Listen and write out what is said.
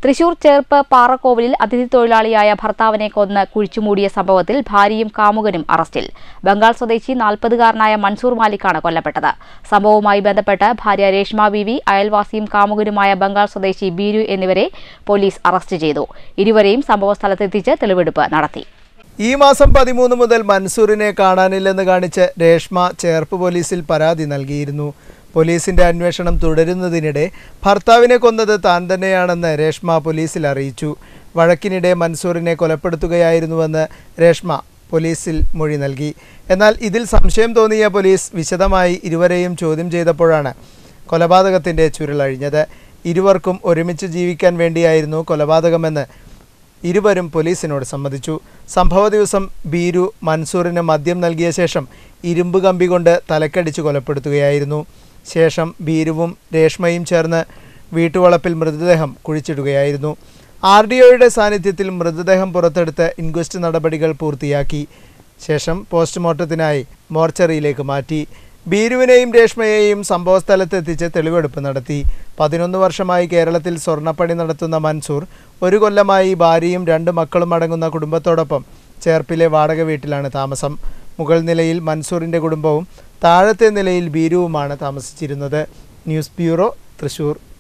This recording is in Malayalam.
തൃശൂർ ചേർപ്പ് പാറക്കോവിലിൽ അതിഥി തൊഴിലാളിയായ ഭർത്താവിനെ കൊന്ന് കുഴിച്ചുമൂടിയ സംഭവത്തിൽ ഭാര്യയും കാമുകനും അറസ്റ്റിൽ ബംഗാൾ സ്വദേശി നാൽപ്പതുകാരനായ മൻസൂർ മാലിക്കാണ് കൊല്ലപ്പെട്ടത് സംഭവവുമായി ബന്ധപ്പെട്ട് ഭാര്യ രേഷ്മ ബീവി അയൽവാസിയും കാമുകനുമായ ബംഗാൾ സ്വദേശി ബീരു എന്നിവരെ പോലീസ് അറസ്റ്റ് ചെയ്തു ഇരുവരെയും സംഭവസ്ഥലത്തെത്തിച്ച് തെളിവെടുപ്പ് നടത്തി ഈ മാസം പതിമൂന്ന് മുതൽ മൻസൂറിനെ കാണാനില്ലെന്ന് കാണിച്ച് രേഷ്മ ചേർപ്പ് പോലീസിൽ പരാതി നൽകിയിരുന്നു പോലീസിന്റെ അന്വേഷണം തുടരുന്നതിനിടെ ഭർത്താവിനെ കൊന്നത് താൻ തന്നെയാണെന്ന് രേഷ്മ പോലീസിൽ അറിയിച്ചു വഴക്കിനിടെ മൻസൂറിനെ കൊലപ്പെടുത്തുകയായിരുന്നുവെന്ന് രേഷ്മ പോലീസിൽ മൊഴി നൽകി എന്നാൽ ഇതിൽ സംശയം തോന്നിയ പോലീസ് വിശദമായി ഇരുവരെയും ചോദ്യം ചെയ്തപ്പോഴാണ് കൊലപാതകത്തിന്റെ ചുരുളഴിഞ്ഞത് ഇരുവർക്കും ഒരുമിച്ച് ജീവിക്കാൻ വേണ്ടിയായിരുന്നു കൊലപാതകമെന്ന് ഇരുവരും പോലീസിനോട് സമ്മതിച്ചു സംഭവ ദിവസം ബീരു മൻസൂറിന് മദ്യം നൽകിയ ശേഷം ഇരുമ്പ് കമ്പി കൊണ്ട് തലക്കടിച്ച് കൊലപ്പെടുത്തുകയായിരുന്നു ശേഷം ബീരുവും രേഷ്മയും ചേർന്ന് വീട്ടുവളപ്പിൽ മൃതദേഹം കുഴിച്ചിടുകയായിരുന്നു ആർ ഡി ഒയുടെ സാന്നിധ്യത്തിൽ മൃതദേഹം പുറത്തെടുത്ത് ഇൻക്വസ്റ്റ് നടപടികൾ പൂർത്തിയാക്കി ശേഷം പോസ്റ്റ്മോർട്ടത്തിനായി മോർച്ചറിയിലേക്ക് മാറ്റി ബീരുവിനെയും രേഷ്മയെയും സംഭവസ്ഥലത്തെത്തിച്ച് തെളിവെടുപ്പ് നടത്തി പതിനൊന്ന് വർഷമായി കേരളത്തിൽ സ്വർണ്ണപ്പണി നടത്തുന്ന മൻസൂർ ഒരു കൊല്ലമായി ഭാര്യയും രണ്ട് മക്കളും അടങ്ങുന്ന കുടുംബത്തോടൊപ്പം ചേർപ്പിലെ വാടക വീട്ടിലാണ് താമസം മുകൾ നിലയിൽ മൻസൂറിൻ്റെ കുടുംബവും താഴത്തെ നിലയിൽ ബീരുവുമാണ് താമസിച്ചിരുന്നത് ന്യൂസ് ബ്യൂറോ തൃശൂർ